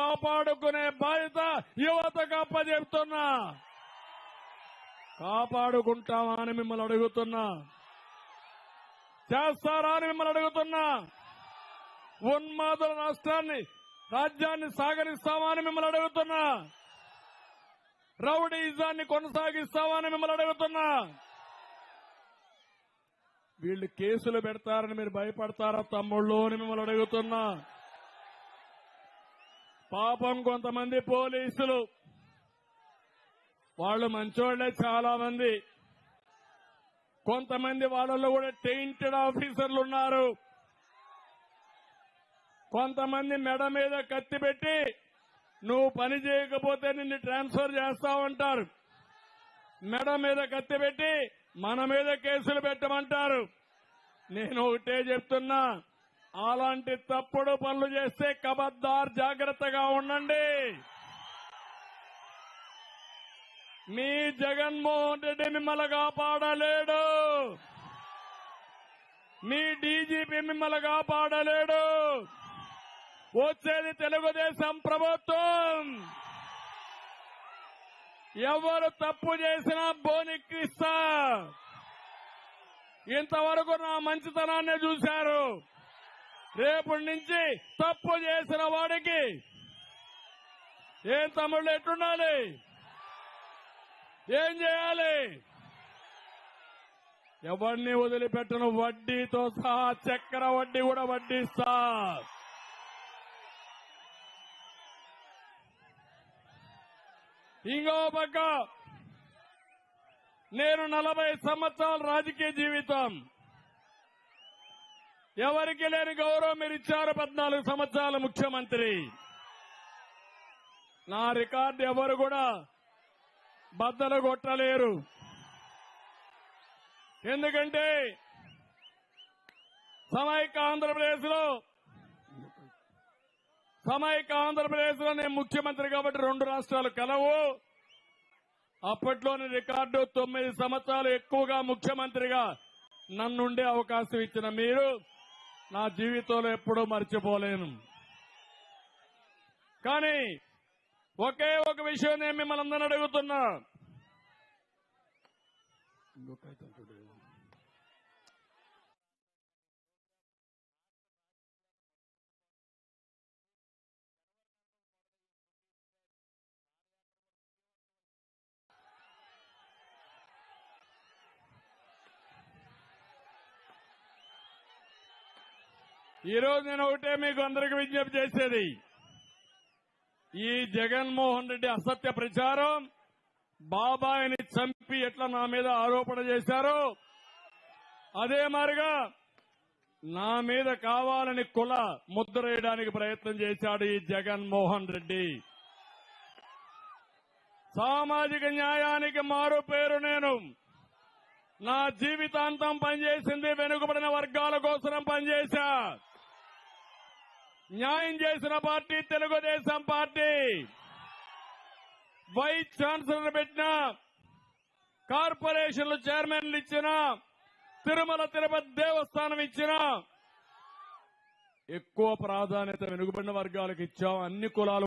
కాపాడుకునే బాధ్యత యువతకు అప్పచెప్తున్నా కాపాడుకుంటామా అని మిమ్మల్ని అడుగుతున్నా చేస్తారా అని మిమ్మల్ని అడుగుతున్నా ఉన్మాదుల రాష్ట్రాన్ని రాజ్యాన్ని సాగరిస్తామా అని మిమ్మల్ని అడుగుతున్నా రౌడీజాన్ని కొనసాగిస్తామా అని మిమ్మల్ని అడుగుతున్నా వీళ్ళు కేసులు పెడతారని మీరు భయపడతారా తమ్ముళ్ళు అని మిమ్మల్ని అడుగుతున్నా పాపం కొంతమంది పోలీసులు వాళ్ళు మంచోళ్లే చాలా మంది కొంతమంది వాళ్ళలో కూడా టెయింటెడ్ ఆఫీసర్లు ఉన్నారు కొంతమంది మెడ మీద కత్తి పెట్టి నువ్వు పని చేయకపోతే నిన్ను ట్రాన్స్ఫర్ చేస్తావంటారు మెడ మీద కత్తి పెట్టి మన మీద కేసులు పెట్టమంటారు నేను ఒకటే చెప్తున్నా అలాంటి తప్పుడు పనులు చేస్తే కబద్దార్ జాగ్రత్తగా ఉండండి మీ జగన్మోహన్ రెడ్డి మిమ్మల్ని కాపాడలేడు మీ డీజీపీ మిమ్మల్ని కాపాడలేడు వచ్చేది తెలుగుదేశం ప్రభుత్వం ఎవరు తప్పు చేసినా బోనిక్కిస్తా ఇంతవరకు నా మంచితనాన్ని చూశారు రేపటి నుంచి తప్పు చేసిన వాడికి ఏం తమ్ముళ్ళు ఎట్టుండాలి ఏం చేయాలి ఎవరిని వదిలిపెట్టను వడ్డీతో సహా చక్కెర వడ్డీ కూడా వడ్డిస్తా ఇంకో పక్క నేను నలభై సంవత్సరాల రాజకీయ జీవితం ఎవరికి లేని గౌరవం మీరు ఇచ్చారు పద్నాలుగు సంవత్సరాల ముఖ్యమంత్రి నా రికార్డు ఎవరు కూడా బద్దలు కొట్టలేరు ఎందుకంటే సమైక్య ఆంధ్రప్రదేశ్ లో సమైక్య ఆంధ్రప్రదేశ్ లో నేను ముఖ్యమంత్రి కాబట్టి రెండు రాష్ట్రాలు కలవు అప్పట్లోని రికార్డు తొమ్మిది సంవత్సరాలు ఎక్కువగా ముఖ్యమంత్రిగా నన్నుండే అవకాశం ఇచ్చిన మీరు నా జీవితంలో ఎప్పుడూ మర్చిపోలేను కానీ ఒకే ఒక విషయం నేను మిమ్మల్ని అందరిని అడుగుతున్నా ఈ రోజు నేను ఒకటే మీకు అందరికి విజ్ఞప్తి చేసేది ఈ జగన్మోహన్ రెడ్డి అసత్య ప్రచారం బాబాయిని చంపి ఎట్లా నా మీద ఆరోపణ చేశారో అదే మారిగా నా మీద కావాలని కుల ముద్ర వేయడానికి ప్రయత్నం చేశాడు ఈ జగన్మోహన్ రెడ్డి సామాజిక న్యాయానికి మారు పేరు నేను నా జీవితాంతం పనిచేసింది వెనుకబడిన వర్గాల కోసం పనిచేశా న్యాయం చేసిన party Telugu Desam party vice chancellor పెట్టిన కార్పొరేషన్లు చైర్మన్లు ఇచ్చిన తిరుమల తిరుపతి దేవస్థానం ఇచ్చిన ఎక్కువ ప్రాధాన్యత వెనుకబడిన వర్గాలకు ఇచ్చాం అన్ని కులాలు